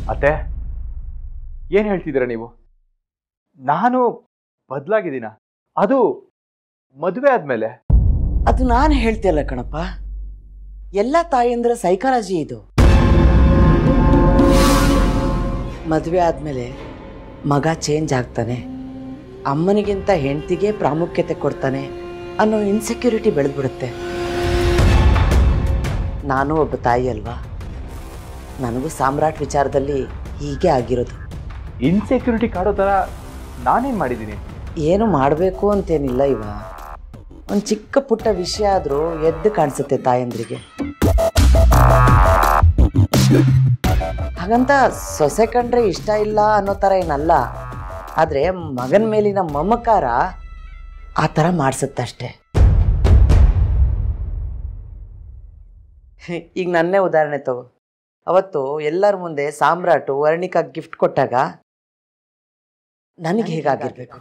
ಅತ್ತೆ ಏನು ಹೇಳ್ತಿದ್ದೀರಾ ನೀವು ನಾನು ಬದಲಾಗಿದ್ದೀನ ಅದು ಮದುವೆ ಆದಮೇಲೆ ಅದು ನಾನು ಹೇಳ್ತಿಲ್ಲ ಕಣಪ್ಪ ಎಲ್ಲ ತಾಯಂದ್ರ ಸೈಕಾಲಜಿ ಇದು ಮದುವೆ ಆದಮೇಲೆ ಮಗ ಚೇಂಜ್ ಆಗ್ತಾನೆ ಅಮ್ಮನಿಗಿಂತ ಹೆಂಡತಿಗೆ ಪ್ರಾಮುಖ್ಯತೆ ಕೊಡ್ತಾನೆ ಅನ್ನೋ ಇನ್ಸೆಕ್ಯೂರಿಟಿ ಬೆಳೆದ್ಬಿಡುತ್ತೆ ನಾನು ಒಬ್ಬ ತಾಯಿ ಅಲ್ವಾ ನನಗೂ ಸಾಮ್ರಾಟ್ ವಿಚಾರದಲ್ಲಿ ಹೀಗೆ ಆಗಿರೋದು ಇನ್ಸೆಕ್ಯೂರಿಟಿ ಕಾಡೋ ಥರ ನಾನೇನು ಮಾಡಿದ್ದೀನಿ ಏನು ಮಾಡಬೇಕು ಅಂತೇನಿಲ್ಲ ಇವ ಒಂದು ಚಿಕ್ಕ ಪುಟ್ಟ ವಿಷಯ ಆದರೂ ಎದ್ದು ಕಾಣಿಸುತ್ತೆ ತಾಯಂದ್ರಿಗೆ ಹಾಗಂತ ಸೊಸೆ ಕಂಡ್ರೆ ಇಷ್ಟ ಇಲ್ಲ ಅನ್ನೋ ಥರ ಏನಲ್ಲ ಆದರೆ ಮಗನ ಮೇಲಿನ ಮಮಕಾರ ಆ ಥರ ಮಾಡಿಸುತ್ತಷ್ಟೆ ಈಗ ನನ್ನೇ ಉದಾಹರಣೆ ತಗೋ ಅವತ್ತು ಎಲ್ಲರ ಮುಂದೆ ಸಾಮ್ರಾಟು ವರ್ಣಿಕಾ ಗಿಫ್ಟ್ ಕೊಟ್ಟಾಗ ನನಗೆ ಹೇಗಾಗಿರ್ಬೇಕು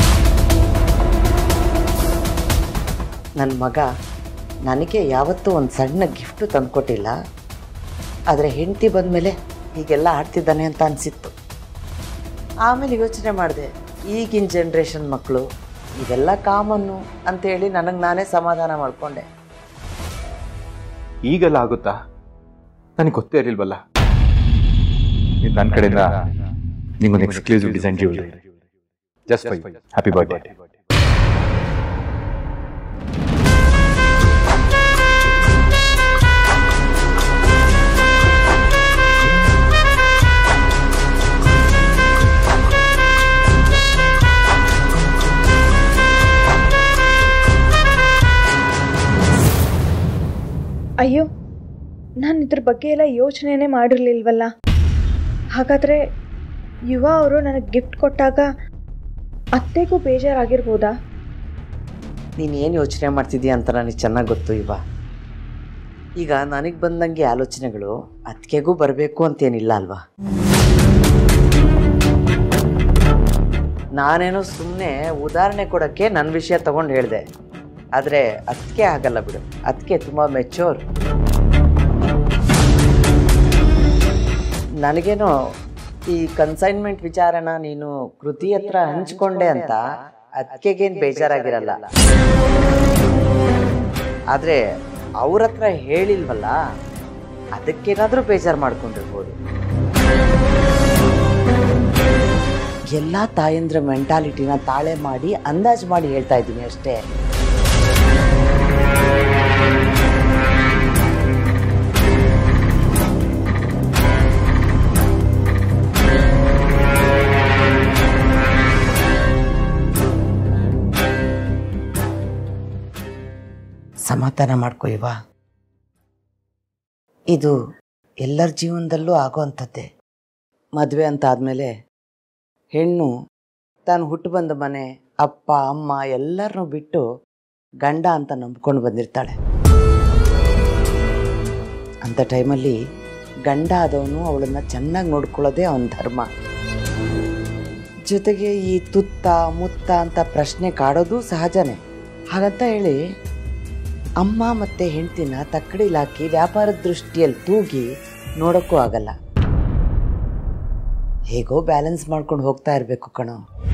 ನನ್ನ ಮಗ ನನಗೆ ಯಾವತ್ತೂ ಒಂದು ಸಣ್ಣ ಗಿಫ್ಟು ತಂದುಕೊಟ್ಟಿಲ್ಲ ಆದರೆ ಹೆಂಡತಿ ಬಂದಮೇಲೆ ಹೀಗೆಲ್ಲ ಆಡ್ತಿದ್ದಾನೆ ಅಂತ ಅನಿಸಿತ್ತು ಆಮೇಲೆ ಯೋಚನೆ ಮಾಡಿದೆ ಈಗಿನ ಜನ್ರೇಷನ್ ಮಕ್ಕಳು ಇದೆಲ್ಲ ಕಾಮನ್ನು ಅಂತೇಳಿ ನನಗೆ ನಾನೇ ಸಮಾಧಾನ ಮಾಡಿಕೊಂಡೆ ಈಗೆಲ್ಲ ಆಗುತ್ತಾ ನನಗೆ ಗೊತ್ತೇ ಇರಲಿಲ್ವಲ್ಲ ಇದು ನನ್ನ ಕಡೆಯಿಂದ ನಿಮ್ಗೊಂದು ಎಕ್ಸ್ಕ್ಲೂಸಿವ್ ಡಿಸೈನ್ ಜ್ಯುವೆಲ್ರಿ ಜಸ್ಟ್ ಫೈ ಹ್ಯಾಪಿ ಬರ್ಡೇ ಅಯ್ಯೋ ನಾನು ಇದ್ರ ಬಗ್ಗೆ ಎಲ್ಲ ಯೋಚನೆನೇ ಮಾಡಿರಲಿಲ್ವಲ್ಲ ಹಾಗಾದರೆ ಯುವ ಅವರು ನನಗೆ ಗಿಫ್ಟ್ ಕೊಟ್ಟಾಗ ಅತ್ತೆಗೂ ಬೇಜಾರಾಗಿರ್ಬೋದಾ ನೀನು ಏನು ಯೋಚನೆ ಮಾಡ್ತಿದ್ದೀಯ ಅಂತ ನನಗೆ ಚೆನ್ನಾಗಿ ಗೊತ್ತು ಇವ ಈಗ ನನಗೆ ಬಂದಂಗೆ ಆಲೋಚನೆಗಳು ಅದಕ್ಕೆಗೂ ಬರಬೇಕು ಅಂತೇನಿಲ್ಲ ಅಲ್ವಾ ನಾನೇನೋ ಸುಮ್ಮನೆ ಉದಾಹರಣೆ ಕೊಡೋಕ್ಕೆ ನನ್ನ ವಿಷಯ ತಗೊಂಡು ಹೇಳಿದೆ ಆದರೆ ಅದಕ್ಕೆ ಆಗಲ್ಲ ಬಿಡು ಅದಕ್ಕೆ ತುಂಬ ಮೆಚೋರ್ ನನಗೇನೋ ಈ ಕನ್ಸೈನ್ಮೆಂಟ್ ವಿಚಾರನ ನೀನು ಕೃತಿ ಹತ್ರ ಹಂಚ್ಕೊಂಡೆ ಅಂತ ಅದಕ್ಕೆಗೇನು ಬೇಜಾರಾಗಿರಲ್ಲ ಆದರೆ ಅವ್ರ ಹತ್ರ ಹೇಳಿಲ್ವಲ್ಲ ಅದಕ್ಕೇನಾದರೂ ಬೇಜಾರು ಮಾಡ್ಕೊಂಡಿರ್ಬೋದು ಎಲ್ಲ ತಾಯಂದ್ರ ಮೆಂಟಾಲಿಟಿನ ತಾಳೆ ಮಾಡಿ ಅಂದಾಜು ಮಾಡಿ ಹೇಳ್ತಾ ಇದ್ದೀನಿ ಅಷ್ಟೇ ಸಮಾಧಾನ ಮಾಡ್ಕೊ ಇವ ಇದು ಎಲ್ಲರ ಜೀವನದಲ್ಲೂ ಆಗೋ ಅಂಥದ್ದೇ ಮದುವೆ ಅಂತ ಆದಮೇಲೆ ಹೆಣ್ಣು ತಾನು ಹುಟ್ಟು ಬಂದ ಮನೆ ಅಪ್ಪ ಅಮ್ಮ ಎಲ್ಲರನ್ನೂ ಬಿಟ್ಟು ಗಂಡ ಅಂತ ನಂಬ್ಕೊಂಡು ಬಂದಿರ್ತಾಳೆ ಅಂಥ ಟೈಮಲ್ಲಿ ಗಂಡ ಆದವನು ಅವಳನ್ನು ಚೆನ್ನಾಗಿ ನೋಡ್ಕೊಳ್ಳೋದೇ ಅವನ ಧರ್ಮ ಜೊತೆಗೆ ಈ ತುತ್ತ ಮುತ್ತ ಅಂತ ಪ್ರಶ್ನೆ ಕಾಡೋದು ಸಹಜನೇ ಹಾಗಂತ ಹೇಳಿ ಅಮ್ಮ ಮತ್ತೆ ಹೆಂಡ್ತಿನ ತಕ್ಕಡಿಲಾಕಿ ವ್ಯಾಪಾರದ ದೃಷ್ಟಿಯಲ್ಲಿ ತೂಗಿ ನೋಡೋಕ್ಕೂ ಆಗಲ್ಲ ಹೇಗೋ ಬ್ಯಾಲೆನ್ಸ್ ಮಾಡ್ಕೊಂಡು ಹೋಗ್ತಾ ಇರಬೇಕು ಕಣೋ